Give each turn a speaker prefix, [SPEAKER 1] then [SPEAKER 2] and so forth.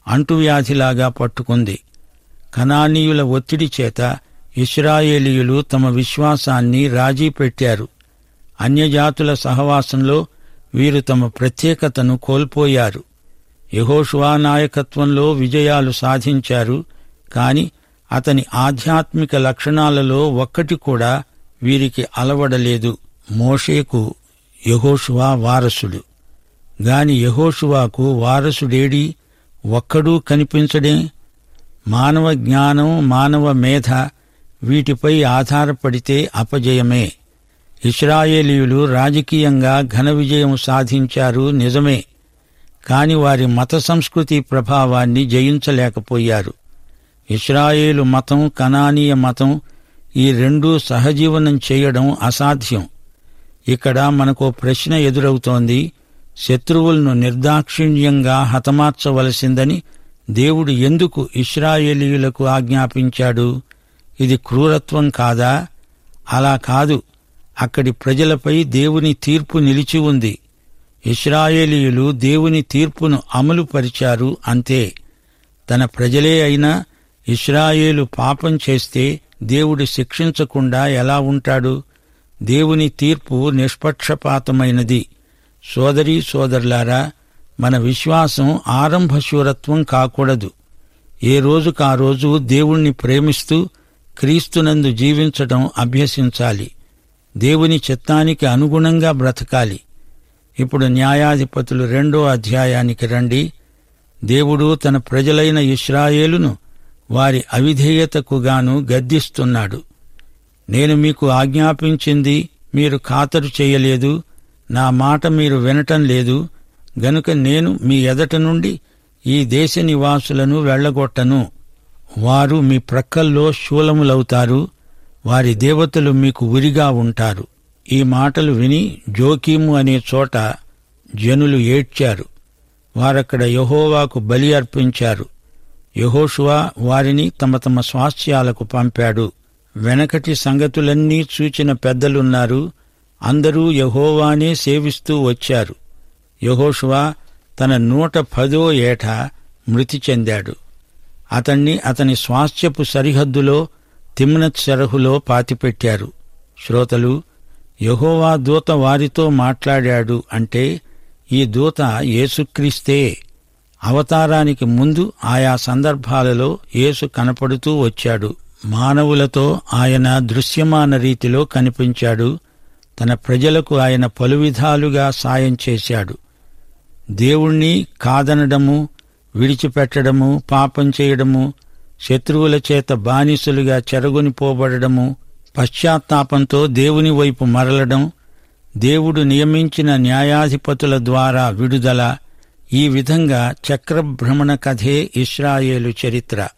[SPEAKER 1] అంటువ్యాధిలాగా పట్టుకుంది కనానీయుల ఒత్తిడి చేత ఇస్రాయేలీయులు తమ విశ్వాసాన్ని రాజీ పెట్టారు అన్యజాతుల సహవాసంలో వీరు తమ ప్రత్యేకతను కోల్పోయారు యహోషువా నాయకత్వంలో విజయాలు సాధించారు కాని అతని ఆధ్యాత్మిక లక్షణాలలో ఒక్కటి కూడా వీరికి అలవడలేదు మోషేకు యహోషువా వారసుడు గాని యహోషువాకు వారసుడేడి ఒక్కడూ కనిపించడే మానవ జ్ఞానం మానవ మేధ వీటిపై ఆధారపడితే అపజయమే ఇస్రాయేలీయులు రాజకీయంగా ఘన విజయం సాధించారు నిజమే కాని వారి మత సంస్కృతి ప్రభావాన్ని జయించలేకపోయారు ఇస్రాయేలు మతం కనానీయ మతం ఈ రెండూ సహజీవనం చేయడం అసాధ్యం ఇక్కడ మనకో ప్రశ్న ఎదురవుతోంది శత్రువులను నిర్దాక్షిణ్యంగా హతమార్చవలసిందని దేవుడు ఎందుకు ఇస్రాయేలీయులకు ఆజ్ఞాపించాడు ఇది క్రూరత్వం కాదా అలా కాదు అక్కడి ప్రజలపై దేవుని తీర్పు నిలిచి ఉంది ఇస్రాయేలీయులు దేవుని తీర్పును అమలు పరిచారు అంతే తన ప్రజలే అయినా ఇస్రాయేలు పాపం చేస్తే దేవుడు శిక్షించకుండా ఎలా ఉంటాడు దేవుని తీర్పు నిష్పక్షపాతమైనది సోదరీ సోదరులారా మన విశ్వాసం ఆరంభ శూరత్వం కాకూడదు ఏ రోజుకు ఆ రోజు దేవుణ్ణి ప్రేమిస్తూ క్రీస్తునందు జీవించడం అభ్యసించాలి దేవుని చిత్తానికి అనుగుణంగా బ్రతకాలి ఇప్పుడు న్యాయాధిపతులు రెండో అధ్యాయానికి రండి దేవుడు తన ప్రజలైన ఇస్రాయేలును వారి అవిధేయతకు గాను గద్దిస్తున్నాడు నేను మీకు ఆజ్ఞాపించింది మీరు ఖాతరు చేయలేదు నా మాట మీరు వినటం లేదు గనుక నేను మీ ఎదట నుండి ఈ దేశ నివాసులను వెళ్లగొట్టను వారు మీ ప్రక్కల్లో శూలములవుతారు వారి దేవతలు మీకు ఉరిగా ఉంటారు ఈ మాటలు విని జోకీము అనే చోట జనులు ఏడ్చారు వారక్కడ యహోవాకు బలి అర్పించారు యహోషువా వారిని తమ తమ స్వాస్థ్యాలకు పంపాడు వెనకటి సంగతులన్నీ చూచిన పెద్దలున్నారు అందరూ యహోవానే సేవిస్తూ వచ్చారు యహోషువా తన నూట పదో ఏట మృతి చెందాడు అతణ్ణి అతని స్వాస్థ్యపు సరిహద్దులో తిమ్నత్ సెరహులో పాతిపెట్టారు శ్రోతలు యహోవా దూత వారితో మాట్లాడాడు అంటే ఈ దూత యేసుక్రీస్తే అవతారానికి ముందు ఆయా సందర్భాలలో యేసు కనపడుతూ వచ్చాడు మానవులతో ఆయన దృశ్యమాన రీతిలో కనిపించాడు తన ప్రజలకు ఆయన పలు విధాలుగా సాయం చేశాడు దేవుణ్ణి కాదనడము విడిచిపెట్టడము పాపం చేయడము శత్రువుల చేత బానిసలుగా చెరగొనిపోబడము పశ్చాత్తాపంతో దేవుని వైపు మరలడం దేవుడు నియమించిన న్యాయాధిపతుల ద్వారా విడుదల ఈ విధంగా చక్రభ్రమణ కథే ఇస్రాయేలు చరిత్ర